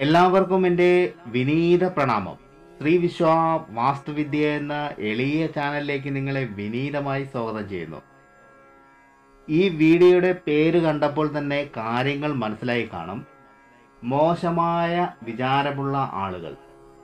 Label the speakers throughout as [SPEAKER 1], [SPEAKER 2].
[SPEAKER 1] എല്ലാവർക്കും എൻ്റെ വിനീത പ്രണാമം ശ്രീ വിശ്വ വാസ്തുവിദ്യ എന്ന എളിയ ചാനലിലേക്ക് നിങ്ങളെ വിനീതമായി സ്വാഗതം ചെയ്യുന്നു ഈ വീഡിയോയുടെ പേര് കണ്ടപ്പോൾ തന്നെ കാര്യങ്ങൾ മനസ്സിലായി കാണും മോശമായ വിചാരമുള്ള ആളുകൾ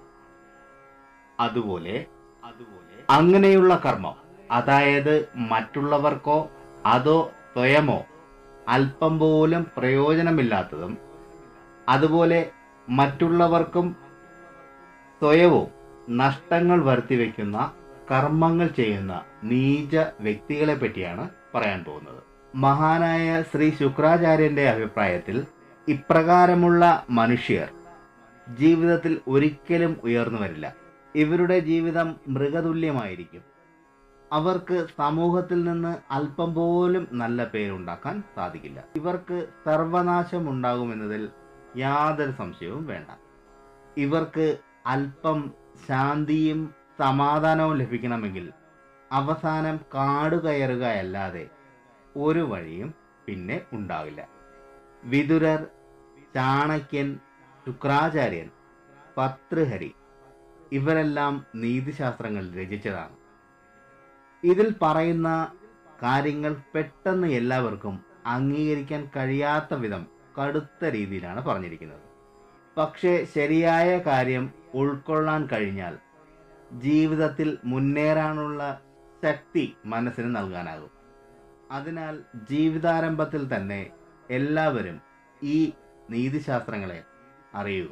[SPEAKER 1] അതുപോലെ അതുപോലെ അങ്ങനെയുള്ള കർമ്മം അതായത് മറ്റുള്ളവർക്കോ അതോ സ്വയമോ അല്പം പോലും പ്രയോജനമില്ലാത്തതും അതുപോലെ മറ്റുള്ളവർക്കും സ്വയവും നഷ്ടങ്ങൾ വരുത്തിവെക്കുന്ന കർമ്മങ്ങൾ ചെയ്യുന്ന നീച വ്യക്തികളെ പറ്റിയാണ് പറയാൻ പോകുന്നത് മഹാനായ ശ്രീ ശുക്രാചാര്യന്റെ അഭിപ്രായത്തിൽ ഇപ്രകാരമുള്ള മനുഷ്യർ ജീവിതത്തിൽ ഒരിക്കലും ഉയർന്നു വരില്ല ഇവരുടെ ജീവിതം മൃഗതുല്യമായിരിക്കും അവർക്ക് സമൂഹത്തിൽ നിന്ന് അല്പം പോലും നല്ല പേരുണ്ടാക്കാൻ സാധിക്കില്ല ഇവർക്ക് സർവനാശം ഉണ്ടാകുമെന്നതിൽ യാതൊരു സംശയവും വേണ്ട ഇവർക്ക് അല്പം ശാന്തിയും സമാധാനവും ലഭിക്കണമെങ്കിൽ അവസാനം കാട് കയറുകയല്ലാതെ ഒരു വഴിയും പിന്നെ ഉണ്ടാകില്ല വിതുരർ ചാണക്യൻ ശുക്രാചാര്യൻ പത്രുഹരി ഇവരെല്ലാം നീതിശാസ്ത്രങ്ങൾ രചിച്ചതാണ് ഇതിൽ പറയുന്ന കാര്യങ്ങൾ പെട്ടെന്ന് എല്ലാവർക്കും അംഗീകരിക്കാൻ കഴിയാത്ത വിധം കടുത്ത രീതിയിലാണ് പറഞ്ഞിരിക്കുന്നത് പക്ഷേ ശരിയായ കാര്യം ഉൾക്കൊള്ളാൻ കഴിഞ്ഞാൽ ജീവിതത്തിൽ മുന്നേറാനുള്ള ശക്തി മനസ്സിന് നൽകാനാകും അതിനാൽ ജീവിതാരംഭത്തിൽ തന്നെ എല്ലാവരും ഈ നീതിശാസ്ത്രങ്ങളെ അറിയുക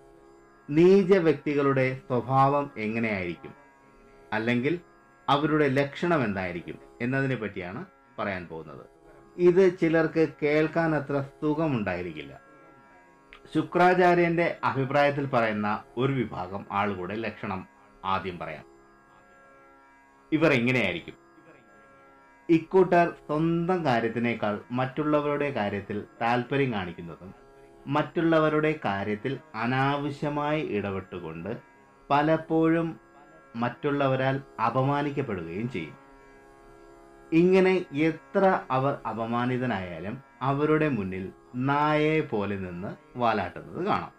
[SPEAKER 1] നീച വ്യക്തികളുടെ സ്വഭാവം എങ്ങനെയായിരിക്കും അല്ലെങ്കിൽ അവരുടെ ലക്ഷണം എന്തായിരിക്കും എന്നതിനെ പറ്റിയാണ് പറയാൻ പോകുന്നത് ഇത് ചിലർക്ക് കേൾക്കാൻ അത്ര സുഖമുണ്ടായിരിക്കില്ല ശുക്രാചാര്യന്റെ അഭിപ്രായത്തിൽ പറയുന്ന ഒരു വിഭാഗം ആളുകളുടെ ലക്ഷണം ആദ്യം പറയാം ഇവർ എങ്ങനെയായിരിക്കും ഇക്കൂട്ടർ സ്വന്തം കാര്യത്തിനേക്കാൾ മറ്റുള്ളവരുടെ കാര്യത്തിൽ താല്പര്യം കാണിക്കുന്നതും മറ്റുള്ളവരുടെ കാര്യത്തിൽ അനാവശ്യമായി ഇടപെട്ടുകൊണ്ട് പലപ്പോഴും മറ്റുള്ളവരാൽ അപമാനിക്കപ്പെടുകയും ചെയ്യും ഇങ്ങനെ എത്ര അവർ അപമാനിതനായാലും അവരുടെ മുന്നിൽ നായയെ പോലെ നിന്ന് വാലാട്ടുന്നത് കാണാം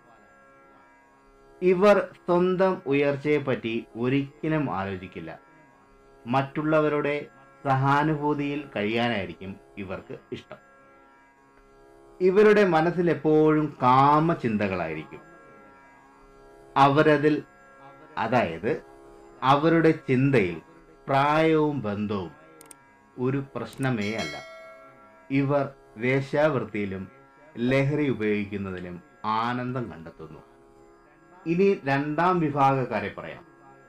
[SPEAKER 1] ഇവർ സ്വന്തം ഉയർച്ചയെപ്പറ്റി ഒരിക്കലും ആലോചിക്കില്ല മറ്റുള്ളവരുടെ സഹാനുഭൂതിയിൽ കഴിയാനായിരിക്കും ഇവർക്ക് ഇഷ്ടം ഇവരുടെ മനസ്സിൽ എപ്പോഴും കാമചിന്തകളായിരിക്കും അവരതിൽ അതായത് അവരുടെ ചിന്തയിൽ പ്രായവും ബന്ധവും ഒരു പ്രശ്നമേ അല്ല ഇവർ വേശ്യാവൃത്തിയിലും ലഹരി ഉപയോഗിക്കുന്നതിലും ആനന്ദം കണ്ടെത്തുന്നു ഇനി രണ്ടാം വിഭാഗക്കാരെ പറയാം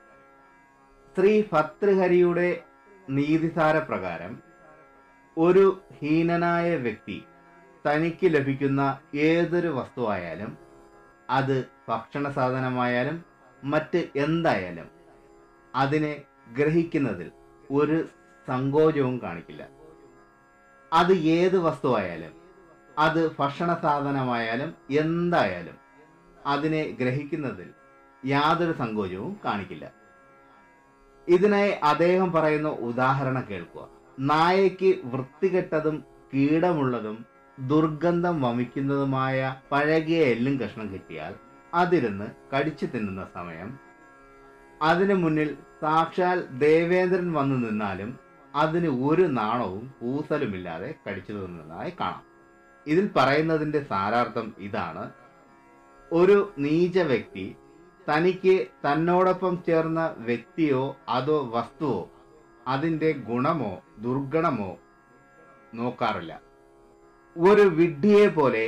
[SPEAKER 1] ശ്രീ ഭർത്തൃഹരിയുടെ നീതിസാര പ്രകാരം ഒരു ഹീനനായ വ്യക്തി തനിക്ക് ലഭിക്കുന്ന ഏതൊരു വസ്തുവായാലും അത് ഭക്ഷണ സാധനമായാലും മറ്റ് എന്തായാലും അതിനെ ഗ്രഹിക്കുന്നതിൽ ഒരു സങ്കോചവും കാണിക്കില്ല അത് ഏത് വസ്തുവായാലും അത് ഭക്ഷണ സാധനമായാലും എന്തായാലും അതിനെ ഗ്രഹിക്കുന്നതിൽ യാതൊരു സങ്കോചവും കാണിക്കില്ല ഇതിനായി അദ്ദേഹം പറയുന്ന ഉദാഹരണം കേൾക്കുക നായയ്ക്ക് വൃത്തികെട്ടതും കീടമുള്ളതും ദുർഗന്ധം വമിക്കുന്നതുമായ പഴകിയ എല്ലും കഷ്ണം കിട്ടിയാൽ അതിരുന്ന് കടിച്ചു തിന്നുന്ന സമയം അതിനു മുന്നിൽ സാക്ഷാൽ ദേവേന്ദ്രൻ വന്നു നിന്നാലും അതിന് ഒരു നാണവും കൂസലുമില്ലാതെ കടിച്ചു തിന്നതായി കാണാം ഇതിൽ പറയുന്നതിന്റെ സാരാർത്ഥം ഇതാണ് ഒരു നീച വ്യക്തി തനിക്ക് തന്നോടൊപ്പം ചേർന്ന വ്യക്തിയോ അതോ വസ്തുവോ അതിൻ്റെ ഗുണമോ ദുർഗണമോ നോക്കാറില്ല ഒരു വിഡ്ഢിയെ പോലെ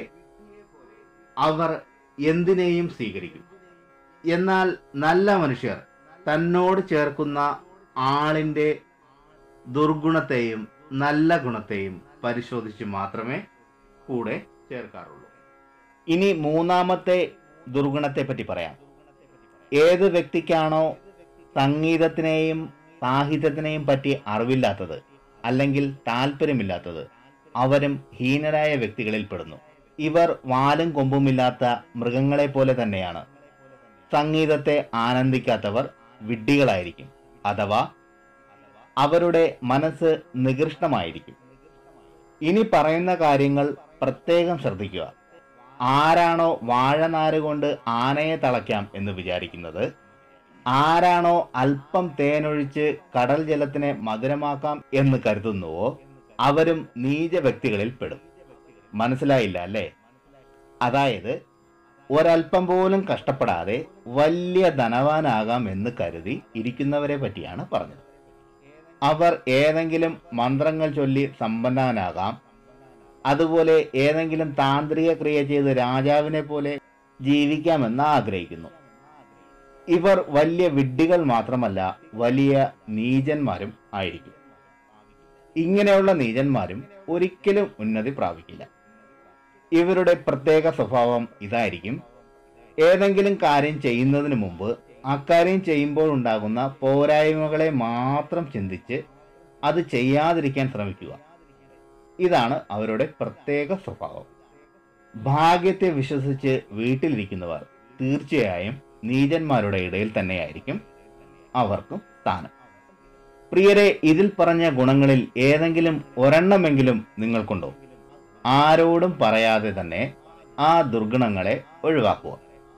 [SPEAKER 1] അവർ എന്തിനേയും സ്വീകരിക്കും എന്നാൽ നല്ല മനുഷ്യർ തന്നോട് ചേർക്കുന്ന ആളിൻ്റെ ദുർഗുണത്തെയും നല്ല ഗുണത്തെയും പരിശോധിച്ച് മാത്രമേ കൂടെ ചേർക്കാറുള്ളൂ ഇനി മൂന്നാമത്തെ ദുർഗുണത്തെ പറ്റി പറയാം ഏത് വ്യക്തിക്കാണോ സംഗീതത്തിനെയും സാഹിത്യത്തിനെയും പറ്റി അറിവില്ലാത്തത് അല്ലെങ്കിൽ താല്പര്യമില്ലാത്തത് അവരും ഹീനരായ വ്യക്തികളിൽ പെടുന്നു ഇവർ വാലും കൊമ്പുമില്ലാത്ത മൃഗങ്ങളെ പോലെ തന്നെയാണ് സംഗീതത്തെ ആനന്ദിക്കാത്തവർ വിഡ്ഢികളായിരിക്കും അഥവാ അവരുടെ മനസ്സ് നികൃഷ്ടമായിരിക്കും ഇനി പറയുന്ന കാര്യങ്ങൾ പ്രത്യേകം ശ്രദ്ധിക്കുക ആരാണോ വാഴനാര് കൊണ്ട് ആനയെ തളയ്ക്കാം എന്ന് വിചാരിക്കുന്നത് ആരാണോ അല്പം തേനൊഴിച്ച് കടൽ ജലത്തിനെ മധുരമാക്കാം എന്ന് കരുതുന്നുവോ അവരും നീച വ്യക്തികളിൽ പെടും മനസ്സിലായില്ല അല്ലേ അതായത് ഒരല്പം പോലും കഷ്ടപ്പെടാതെ വലിയ ധനവാനാകാം എന്ന് കരുതി ഇരിക്കുന്നവരെ പറ്റിയാണ് പറഞ്ഞത് അവർ ഏതെങ്കിലും മന്ത്രങ്ങൾ ചൊല്ലി സമ്പന്നനാകാം അതുപോലെ ഏതെങ്കിലും താന്ത്രിക ക്രിയ ചെയ്ത് രാജാവിനെ പോലെ ജീവിക്കാമെന്ന് ആഗ്രഹിക്കുന്നു ഇവർ വലിയ വിഡ്ഢികൾ മാത്രമല്ല വലിയ നീചന്മാരും ആയിരിക്കും ഇങ്ങനെയുള്ള നീചന്മാരും ഒരിക്കലും ഉന്നതി പ്രാപിക്കില്ല ഇവരുടെ പ്രത്യേക സ്വഭാവം ഇതായിരിക്കും ഏതെങ്കിലും കാര്യം ചെയ്യുന്നതിന് മുമ്പ് അക്കാര്യം ചെയ്യുമ്പോൾ ഉണ്ടാകുന്ന പോരായ്മകളെ മാത്രം ചിന്തിച്ച് അത് ചെയ്യാതിരിക്കാൻ ശ്രമിക്കുക ഇതാണ് അവരുടെ പ്രത്യേക സ്വഭാവം ഭാഗ്യത്തെ വിശ്വസിച്ച് വീട്ടിലിരിക്കുന്നവർ തീർച്ചയായും നീചന്മാരുടെ ഇടയിൽ തന്നെയായിരിക്കും അവർക്കും സ്ഥാനം പ്രിയരെ ഇതിൽ പറഞ്ഞ ഗുണങ്ങളിൽ ഏതെങ്കിലും ഒരെണ്ണമെങ്കിലും നിങ്ങൾക്കുണ്ടോ ആരോടും പറയാതെ തന്നെ ആ ദുർഗുണങ്ങളെ ഒഴിവാക്കുക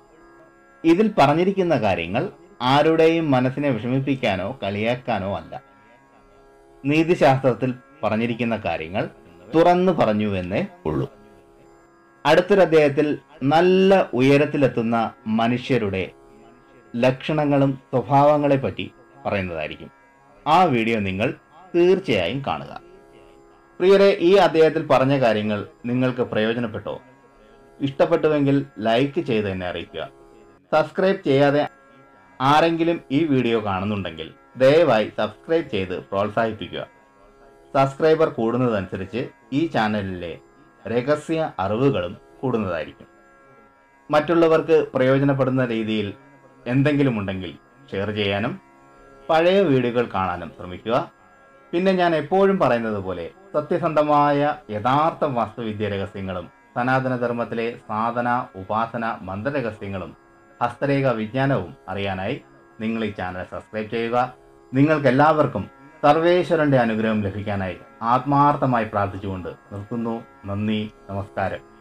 [SPEAKER 1] ഇതിൽ പറഞ്ഞിരിക്കുന്ന കാര്യങ്ങൾ ആരുടെയും മനസ്സിനെ വിഷമിപ്പിക്കാനോ കളിയാക്കാനോ അല്ല നീതിശാസ്ത്രത്തിൽ പറഞ്ഞിരിക്കുന്ന കാര്യങ്ങൾ തുറന്നു പറഞ്ഞു എന്നേ ഉള്ളൂ അടുത്തൊരു അധ്യായത്തിൽ നല്ല ഉയരത്തിലെത്തുന്ന മനുഷ്യരുടെ ലക്ഷണങ്ങളും സ്വഭാവങ്ങളെ പറ്റി പറയുന്നതായിരിക്കും ആ വീഡിയോ നിങ്ങൾ തീർച്ചയായും കാണുക പ്രിയരെ ഈ അധ്യായത്തിൽ പറഞ്ഞ കാര്യങ്ങൾ നിങ്ങൾക്ക് പ്രയോജനപ്പെട്ടോ ഇഷ്ടപ്പെട്ടുവെങ്കിൽ ലൈക്ക് ചെയ്ത് എന്നെ അറിയിക്കുക സബ്സ്ക്രൈബ് ചെയ്യാതെ ആരെങ്കിലും ഈ വീഡിയോ കാണുന്നുണ്ടെങ്കിൽ ദയവായി സബ്സ്ക്രൈബ് ചെയ്ത് പ്രോത്സാഹിപ്പിക്കുക സബ്സ്ക്രൈബർ കൂടുന്നതനുസരിച്ച് ഈ ചാനലിലെ രഹസ്യ അറിവുകളും കൂടുന്നതായിരിക്കും മറ്റുള്ളവർക്ക് പ്രയോജനപ്പെടുന്ന രീതിയിൽ എന്തെങ്കിലും ഉണ്ടെങ്കിൽ ഷെയർ ചെയ്യാനും പഴയ വീഡിയോകൾ കാണാനും ശ്രമിക്കുക പിന്നെ ഞാൻ എപ്പോഴും പറയുന്നത് പോലെ സത്യസന്ധമായ യഥാർത്ഥ വാസ്തുവിദ്യ രഹസ്യങ്ങളും സനാതനധർമ്മത്തിലെ സാധന ഉപാസന മന്ത്രരഹസ്യങ്ങളും ഹസ്തരേഖ വിജ്ഞാനവും അറിയാനായി നിങ്ങൾ ഈ ചാനൽ സബ്സ്ക്രൈബ് ചെയ്യുക നിങ്ങൾക്കെല്ലാവർക്കും സർവേശ്വരന്റെ അനുഗ്രഹം ലഭിക്കാനായി ആത്മാർത്ഥമായി പ്രാർത്ഥിച്ചുകൊണ്ട് നിർത്തുന്നു നന്ദി നമസ്കാരം